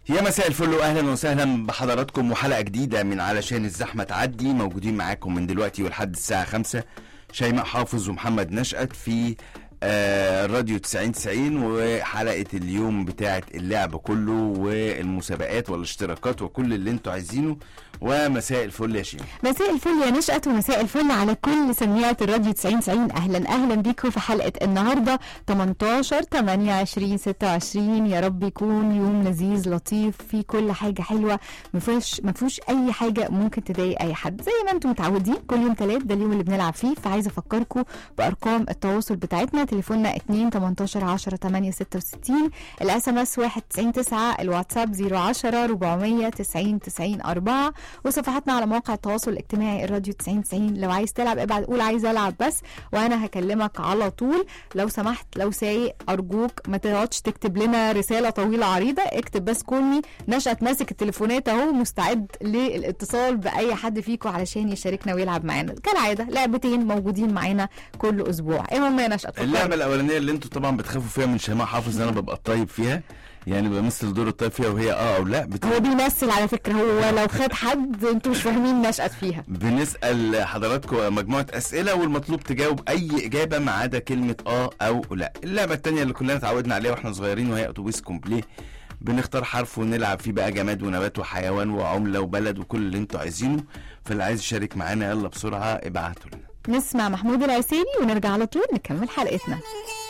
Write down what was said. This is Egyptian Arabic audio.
يا مساء الفل واهلا وسهلا بحضراتكم وحلقه جديده من علشان الزحمه تعدي موجودين معاكم من دلوقتي ولحد الساعه 5 شيماء حافظ ومحمد نشأت في آه راديو 90 90 وحلقه اليوم بتاعه اللعب كله والمسابقات والاشتراكات وكل اللي انتوا عايزينه ومساء الفل يا شيماء مساء الفل يا نشأت ومساء الفل على كل سميات الراديو 90 90 اهلا اهلا بيكم في حلقه النهارده 18 28 26 يا رب يكون يوم لذيذ لطيف فيه كل حاجه حلوه ما فيهوش ما فيهوش اي حاجه ممكن تضايق اي حد زي ما انتم متعودين كل يوم ثلاث ده اليوم اللي بنلعب فيه فعايزه افكركم بارقام التواصل بتاعتنا تليفوننا 2 18 10 8 66 الاس ام اس 91 9 الواتساب 010 490 90 4 وصفحاتنا على مواقع التواصل الاجتماعي الراديو 90 90 لو عايز تلعب ابعت قول عايز العب بس وانا هكلمك على طول لو سمحت لو سايق ارجوك ما تقعدش تكتب لنا رساله طويله عريضه اكتب بس كولمي نشأت ماسك التليفونات اهو مستعد للاتصال باي حد فيكم علشان يشاركنا ويلعب معانا كالعاده لعبتين موجودين معانا كل اسبوع ايه هم يا نشأت اللعبه الاولانيه اللي انتوا طبعا بتخافوا فيها من شيماء حافظ انا ببقى الطيب فيها يعني بمثل دور الطيب فيها وهي اه او لا بت... هو بيمثل على فكره هو لو خد حد انتوا مش فاهمين نشأت فيها بنسال حضراتكم مجموعه اسئله والمطلوب تجاوب اي اجابه ما عدا كلمه اه او لا اللعبه الثانيه اللي كلنا اتعودنا عليها واحنا صغيرين وهي اتوبيس كومبليه بنختار حرف ونلعب فيه بقى جماد ونبات وحيوان وعمله وبلد وكل اللي انتوا عايزينه فاللي عايز يشارك معانا يلا بسرعه ابعتوا لنا نسمع محمود العسيري ونرجع على طول نكمل حلقتنا